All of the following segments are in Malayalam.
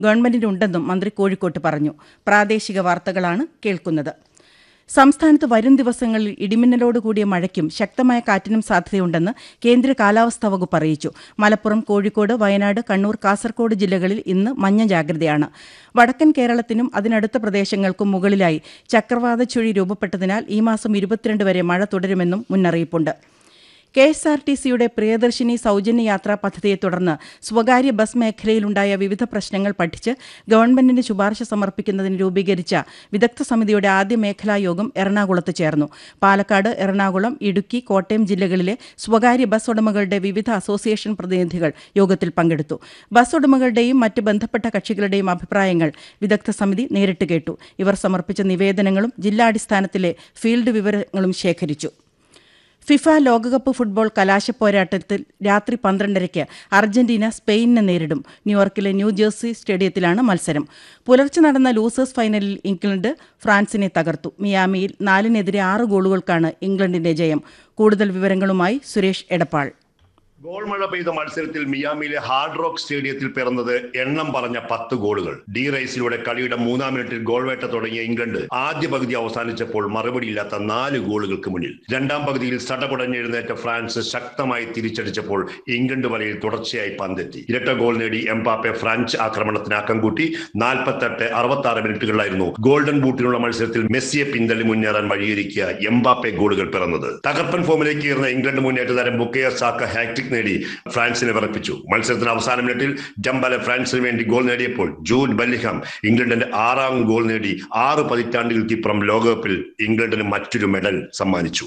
ഗവൺമെന്റിനുണ്ടെന്നും മന്ത്രി കോഴിക്കോട്ട് പറഞ്ഞു പ്രാദേശിക വാർത്തകളാണ് കേൾക്കുന്നത് സംസ്ഥാനത്ത് വരും ദിവസങ്ങളിൽ ഇടിമിന്നലോട് കൂടിയ മഴയ്ക്കും ശക്തമായ കാറ്റിനും സാധ്യതയുണ്ടെന്ന് കേന്ദ്ര കാലാവസ്ഥാ വകുപ്പ് അറിയിച്ചു മലപ്പുറം കോഴിക്കോട് വയനാട് കണ്ണൂർ കാസർഗോഡ് ജില്ലകളിൽ ഇന്ന് മഞ്ഞ ജാഗ്രതയാണ് വടക്കൻ കേരളത്തിനും അതിനടുത്ത പ്രദേശങ്ങൾക്കും മുകളിലായി ചക്രവാത ചുഴി രൂപപ്പെട്ടതിനാൽ ഈ മാസം ഇരുപത്തിരണ്ട് വരെ മഴ തുടരുമെന്നും മുന്നറിയിപ്പുണ്ട് കെ എസ് ആർ ടി സിയുടെ പ്രിയദർശിനി സൗജന്യ യാത്രാ പദ്ധതിയെ തുടർന്ന് സ്വകാര്യ ബസ് മേഖലയിലുണ്ടായ വിവിധ പ്രശ്നങ്ങൾ പഠിച്ച് ഗവൺമെന്റിന് ശുപാർശ സമർപ്പിക്കുന്നതിന് രൂപീകരിച്ച വിദഗ്ധ സമിതിയുടെ ആദ്യ മേഖലാ യോഗം എറണാകുളത്ത് ചേർന്നു പാലക്കാട് എറണാകുളം ഇടുക്കി കോട്ടയം ജില്ലകളിലെ സ്വകാര്യ ബസ് ഉടമകളുടെ വിവിധ അസോസിയേഷൻ പ്രതിനിധികൾ യോഗത്തിൽ പങ്കെടുത്തു ബസ് ഉടമകളുടെയും മറ്റ് ബന്ധപ്പെട്ട കക്ഷികളുടെയും അഭിപ്രായങ്ങൾ വിദഗ്ധ സമിതി നേരിട്ട് കേട്ടു ഇവർ സമർപ്പിച്ച നിവേദനങ്ങളും ജില്ലാടിസ്ഥാനത്തിലെ ഫീൽഡ് വിവരങ്ങളും ശേഖരിച്ചു ഫിഫ ലോകകപ്പ് ഫുട്ബോൾ കലാശപ്പോരാട്ടത്തിൽ രാത്രി പന്ത്രണ്ടരയ്ക്ക് അർജന്റീന സ്പെയിനിനെ നേരിടും ന്യൂയോർക്കിലെ ന്യൂജേഴ്സി സ്റ്റേഡിയത്തിലാണ് മത്സരം പുലർച്ചെ നടന്ന ലൂസേഴ്സ് ഫൈനലിൽ ഇംഗ്ലണ്ട് ഫ്രാൻസിനെ തകർത്തു മിയാമിയിൽ നാലിനെതിരെ ആറ് ഗോളുകൾക്കാണ് ഇംഗ്ലണ്ടിന്റെ ജയം കൂടുതൽ വിവരങ്ങളുമായി സുരേഷ് എടപ്പാൾ ഗോൾ മഴ പെയ്ത മത്സരത്തിൽ മിയാമിയിലെ ഹാർഡ് റോക്ക് സ്റ്റേഡിയത്തിൽ പിറന്നത് എണ്ണം പറഞ്ഞ പത്ത് ഗോളുകൾ ഡി റൈസിലൂടെ കളിയുടെ മൂന്നാം മിനിറ്റിൽ ഗോൾ വേട്ട തുടങ്ങിയ ഇംഗ്ലണ്ട് ആദ്യ പകുതി അവസാനിച്ചപ്പോൾ മറുപടിയില്ലാത്ത നാല് ഗോളുകൾക്ക് മുന്നിൽ രണ്ടാം പകുതിയിൽ സടകുടഞ്ഞെഴുന്നേറ്റ ഫ്രാൻസ് ശക്തമായി തിരിച്ചടിച്ചപ്പോൾ ഇംഗ്ലണ്ട് വലയിൽ തുടർച്ചയായി പന്തെത്തി ഇരട്ട ഗോൾ നേടി എംപാപ്പെ ഫ്രഞ്ച് ആക്രമണത്തിന് ആക്കം കൂട്ടി നാൽപ്പത്തെട്ട് അറുപത്തി ആറ് മിനിറ്റുകളിലായിരുന്നു ഗോൾഡൻ ബൂട്ടിനുള്ള മത്സരത്തിൽ മെസ്സിയെ പിന്തള്ളി മുന്നേറാൻ വഴിയൊരുക്കിയ എംബാപ്പെ ഗോളുകൾ പിറന്നത് തകർപ്പൻ ഫോമിലേക്ക് ഉയർന്ന ഇംഗ്ലണ്ട് മുന്നേറ്റ താരം ബുക്കയ സാക്ക ഹാട്രിക് നേടി ഫ്രാൻസിനെ വിറപ്പിച്ചു മത്സരത്തിന് അവസാന മിനിറ്റിൽ ജംബാലെ ഫ്രാൻസിന് വേണ്ടി ഗോൾ നേടിയപ്പോൾ ജൂഡ് ബല്ലിഹാം ഇംഗ്ലണ്ടിന്റെ ആറാം ഗോൾ നേടി ആറ് പതിറ്റാണ്ടുകൾക്കിപ്പുറം ലോകകപ്പിൽ ഇംഗ്ലണ്ടിന് മറ്റൊരു മെഡൽ സമ്മാനിച്ചു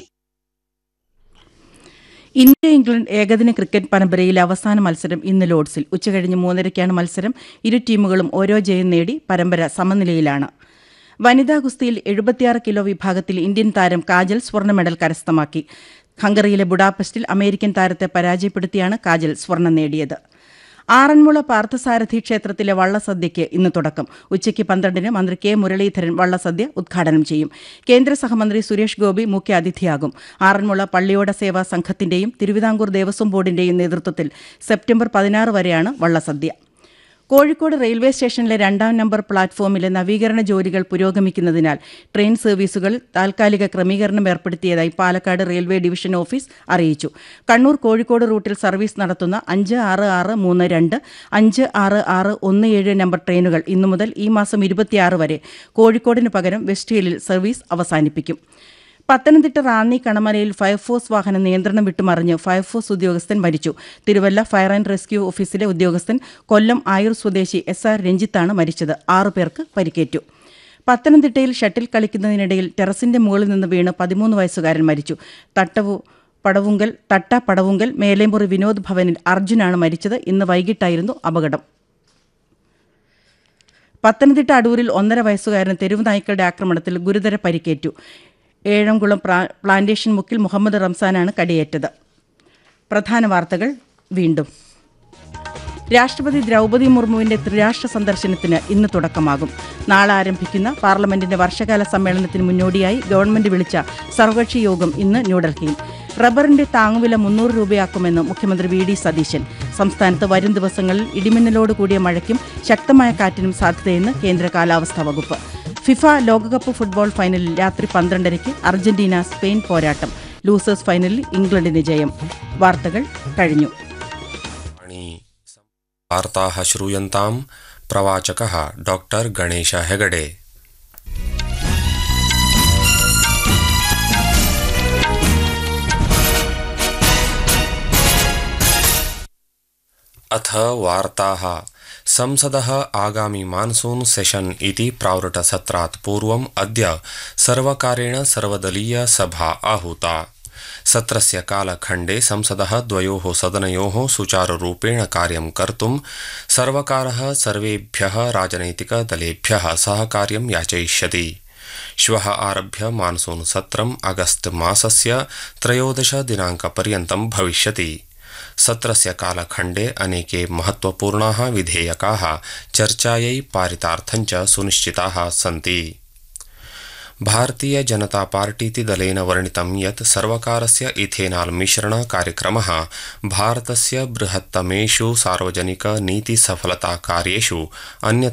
ഇന്ത്യ ഇംഗ്ലണ്ട് ഏകദിന ക്രിക്കറ്റ് പരമ്പരയിലെ അവസാന മത്സരം ഇന്ന് ലോർഡ്സിൽ ഉച്ചകഴിഞ്ഞ് മൂന്നരയ്ക്കാണ് മത്സരം ഇരു ടീമുകളും ഓരോ ജയം നേടി പരമ്പര സമനിലയിലാണ് വനിതാ ഗുസ്തിയിൽ എഴുപത്തിയാറ് കിലോ വിഭാഗത്തിൽ ഇന്ത്യൻ താരം കാജൽ സ്വർണ്ണ മെഡൽ കരസ്ഥമാക്കി ഹംഗറിയിലെ ബുഡാപെസ്റ്റിൽ അമേരിക്കൻ താരത്തെ പരാജയപ്പെടുത്തിയാണ് കാജൽ സ്വർണം നേടിയത് ആറന്മുള പാർത്ഥസാരഥി ക്ഷേത്രത്തിലെ വള്ളസദ്യയ്ക്ക് ഇന്ന് തുടക്കം ഉച്ചയ്ക്ക് പന്ത്രണ്ടിന് മന്ത്രി കെ മുരളീധരൻ വള്ളസദ്യ ഉദ്ഘാടനം ചെയ്യും കേന്ദ്ര സഹമന്ത്രി സുരേഷ് ഗോപി മുഖ്യ അതിഥിയാകും ആറന്മുള പള്ളിയോട സേവാ സംഘത്തിന്റെയും തിരുവിതാംകൂർ ദേവസ്വം ബോർഡിന്റെയും നേതൃത്വത്തിൽ സെപ്റ്റംബർ പതിനാറ് വരെയാണ് വള്ളസദ്യ കോഴിക്കോട് റെയിൽവേ സ്റ്റേഷനിലെ രണ്ടാം നമ്പർ പ്ലാറ്റ്ഫോമിലെ നവീകരണ ജോലികൾ പുരോഗമിക്കുന്നതിനാൽ ട്രെയിൻ സർവീസുകൾ താൽക്കാലിക ക്രമീകരണം ഏർപ്പെടുത്തിയതായി പാലക്കാട് റെയിൽവേ ഡിവിഷൻ ഓഫീസ് അറിയിച്ചു കണ്ണൂർ കോഴിക്കോട് റൂട്ടിൽ സർവീസ് നടത്തുന്ന അഞ്ച് ആറ് ആറ് മൂന്ന് രണ്ട് അഞ്ച് ആറ് ആറ് ഒന്ന് ഏഴ് നമ്പർ ട്രെയിനുകൾ ഇന്നു മുതൽ ഈ മാസം ഇരുപത്തിയാറ് വരെ കോഴിക്കോടിന് പകരം വെസ്റ്റ് ഹില്ലിൽ സർവീസ് അവസാനിപ്പിക്കും പത്തനംതിട്ട റാന്നി കണമലയിൽ ഫയർഫോഴ്സ് വാഹനം നിയന്ത്രണം വിട്ടുമറിഞ്ഞ് ഫയർഫോഴ്സ് ഉദ്യോഗസ്ഥൻ മരിച്ചു തിരുവല്ല ഫയർ ആൻഡ് റെസ്ക്യൂ ഓഫീസിലെ ഉദ്യോഗസ്ഥൻ കൊല്ലം ആയൂർ സ്വദേശി എസ് ആർ രഞ്ജിത്താണ് മരിച്ചത് ആറു പേർക്ക് പരിക്കേറ്റു പത്തനംതിട്ടയിൽ ഷട്ടിൽ കളിക്കുന്നതിനിടയിൽ ടെറസിന്റെ മുകളിൽ നിന്ന് വീണ് പതിമൂന്ന് വയസ്സുകാരൻ മരിച്ചു തട്ടവു പടവുങ്കൽ തട്ട പടവുങ്കൽ മേലേമുറി വിനോദ് ഭവനിൽ അർജുനാണ് മരിച്ചത് ഇന്ന് വൈകിട്ടായിരുന്നു അപകടം പത്തനംതിട്ട അടൂരിൽ ഒന്നര വയസ്സുകാരന് തെരുവ് നായ്ക്കളുടെ ആക്രമണത്തിൽ ഗുരുതര പരിക്കേറ്റു ഏഴംകുളം പ്ലാന്റേഷൻ മുക്കിൽ മുഹമ്മദ് റംസാനാണ് കടിയേറ്റത് പ്രധാന വാർത്തകൾ വീണ്ടും രാഷ്ട്രപതി ദ്രൗപദി മുർമുവിന്റെ ത്രിരാഷ്ട്ര സന്ദർശനത്തിന് ഇന്ന് തുടക്കമാകും നാളെ ആരംഭിക്കുന്ന പാർലമെന്റിന്റെ വർഷകാല സമ്മേളനത്തിന് മുന്നോടിയായി ഗവൺമെന്റ് വിളിച്ച സർവകക്ഷി യോഗം ഇന്ന് ന്യൂഡൽഹിയിൽ റബ്ബറിന്റെ താങ്ങുവില മുന്നൂറ് രൂപയാക്കുമെന്ന് മുഖ്യമന്ത്രി വി ഡി സതീശൻ സംസ്ഥാനത്ത് വരും ദിവസങ്ങളിൽ ഇടിമിന്നലോട് കൂടിയ മഴയ്ക്കും ശക്തമായ കാറ്റിനും സാധ്യതയെന്ന് കേന്ദ്ര കാലാവസ്ഥാ വകുപ്പ് ഫിഫ ലോകകപ്പ് ഫുട്ബോൾ ഫൈനലിൽ രാത്രി പന്ത്രണ്ടരയ്ക്ക് അർജന്റീന സ്പെയിൻ പോരാട്ടം ലൂസേഴ്സ് ഫൈനലിൽ ഇംഗ്ലണ്ടിന് ജയം വാർത്തകൾ കഴിഞ്ഞു वार्ताः श्रूयन्ताम् प्रवाचकः डॉक्टर् गणेश हेगडे अथ वार्ताः संसदः आगामि मानसून् सेशन् इति प्रावृटसत्रात् पूर्वम् अद्य सर्वकारेण सर्वदलीय सभा आहूता सत्रस्य कालखण्डे संसदः द्वयोः सदनयोः सुचारुरूपेण कार्यं कर्तुं सर्वकारः सर्वेभ्यः राजनैतिकदलेभ्यः सहकार्यं याचयिष्यति श्वः आरभ्य मानसून् सत्रम् अगस्त मासस्य त्रयोदश दिनाङ्कपर्यन्तं भविष्यति सत्रस्य कालखण्डे अनेके महत्वपूर्णाः विधेयकाः चर्चायै पारितार्थञ्च सुनिश्चिताः सन्ति भारतीय जनता पार्टीति दलेन वर्णितं यत् सर्वकारस्य इथेनाल् मिश्रण कार्यक्रमः भारतस्य बृहत्तमेषु सार्वजनिक नीतिसफलता कार्येषु अन्यतमः